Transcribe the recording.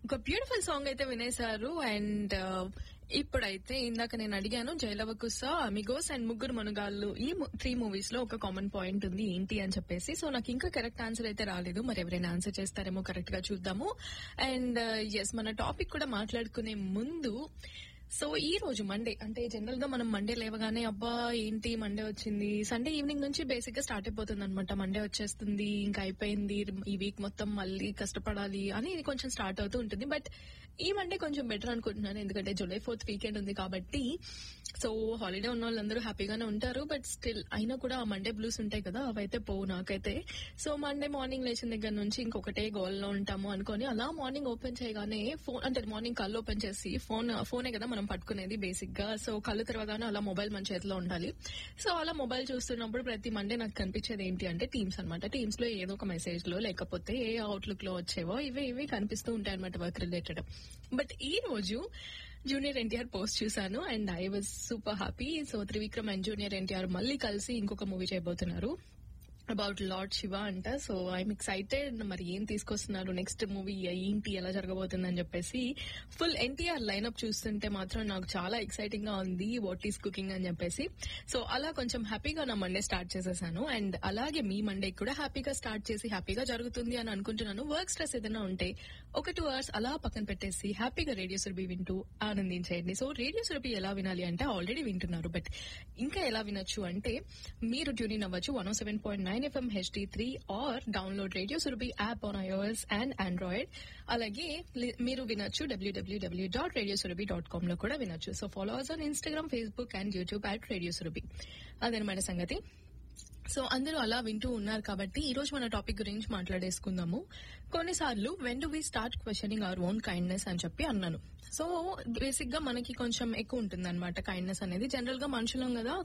ఒక beautiful song అయితే వినేశారు and ఇప్పుడైతే ఇందాక నేను అడిగాను జైలవకుస అమిగోస్ అండ్ ముగ్గురు మనుగాళ్ళు ఈ త్రీ మూవీస్ లో ఒక కామన్ పాయింట్ ఉంది ఏంటి అని చెప్పేసి సో నాకు ఇంకా కరెక్ట్ ఆన్సర్ అయితే రాలేదు మరి ఎవరైనా ఆన్సర్ చేస్తారేమో కరెక్ట్ గా చూద్దాము అండ్ ఎస్ మన టాపిక్ కూడా మాట్లాడుకునే ముందు సో ఈ రోజు మండే అంటే జనరల్ గా మనం మండే లేవగానే అబ్బా ఏంటి మండే వచ్చింది సండే ఈవినింగ్ నుంచి బేసిక్ గా స్టార్ట్ అయిపోతుంది అనమాట మండే వచ్చేస్తుంది ఇంకా అయిపోయింది ఈ వీక్ మొత్తం మళ్ళీ కష్టపడాలి అని ఇది కొంచెం స్టార్ట్ అవుతూ ఉంటుంది బట్ ఈ మండే కొంచెం బెటర్ అనుకుంటున్నాను ఎందుకంటే జూలై ఫోర్త్ వీకెండ్ ఉంది కాబట్టి సో హాలిడే ఉన్న వాళ్ళందరూ హ్యాపీగానే ఉంటారు బట్ స్టిల్ అయినా కూడా ఆ మండే బ్లూస్ ఉంటాయి కదా అవైతే పోవు నాకైతే సో మండే మార్నింగ్ లేచిన దగ్గర నుంచి ఇంకొకటే గోల్లో ఉంటాము అనుకొని అలా మార్నింగ్ ఓపెన్ చేయగానే ఫోన్ అంటే మార్నింగ్ కళ్ళు ఓపెన్ చేసి ఫోన్ ఫోనే కదా మనం పట్టుకునేది బేసిక్ గా సో కళ్ళు తెరవగానే అలా మొబైల్ మన చేతిలో ఉండాలి సో అలా మొబైల్ చూస్తున్నప్పుడు ప్రతి మండే నాకు కనిపించేది ఏంటి అంటే టీమ్స్ అనమాట టీమ్స్ లో ఏదో ఒక మెసేజ్ లో లేకపోతే ఏ అవుట్లుక్ లో వచ్చేవో ఇవే ఇవి కనిపిస్తూ ఉంటాయి అనమాట వర్క్ రిలేటెడ్ బట్ ఈ రోజు జూనియర్ ఎన్టీఆర్ పోస్ట్ చూసాను and I was super happy so Trivikram and junior NTR మళ్ళీ కలిసి ఇంకొక మూవీ చేయబోతున్నారు అబౌట్ లార్డ్ శివ అంట సో ఐఎమ్ ఎక్సైటెడ్ మరి ఏం తీసుకొస్తున్నారు నెక్స్ట్ మూవీ ఏంటి ఎలా జరగబోతుందని చెప్పేసి ఫుల్ ఎన్టీఆర్ లైన్అప్ చూస్తుంటే మాత్రం నాకు చాలా ఎక్సైటింగ్ గా ఉంది వాట్ ఈస్ కుకింగ్ అని చెప్పేసి సో అలా కొంచెం హ్యాపీగా నా మండే స్టార్ట్ చేసేసాను అండ్ అలాగే మీ మండే కూడా హ్యాపీగా స్టార్ట్ చేసి హ్యాపీగా జరుగుతుంది అని అనుకుంటున్నాను వర్క్ స్ట్రెస్ ఏదైనా ఉంటే ఒక టూ అవర్స్ అలా పక్కన పెట్టేసి హ్యాపీగా రేడియో సురభి వింటూ ఆనందించేయండి సో రేడియో సురభి ఎలా వినాలి అంటే ఆల్రెడీ వింటున్నారు బట్ ఇంకా ఎలా వినొచ్చు అంటే మీరు ట్యూన్ అవ్వచ్చు one seven point nine FM HD three or download radio Surabhi app on iOS and Android అలాగే లి- మీరు వినొచ్చు డబ్ల్యూడబ్ల్యూడబ్ల్యూ dot radio Surabhi dot com లో కూడా వినొచ్చు so follow us on Instagram Facebook and YouTube at radio Surabhi అదనమాట సంగతి సో అందరూ అలా వింటూ ఉన్నారు కాబట్టి ఈ రోజు మన టాపిక్ గురించి మాట్లాడేసుకుందాము కొన్నిసార్లు when do we start questioning our own kindness అని చెప్పి అన్నాను సో బేసిక్ గా మనకి కొంచెం ఎక్కువ ఉంటుంది అనమాట కైండ్నెస్ అనేది జనరల్ గా మనుషులం కదా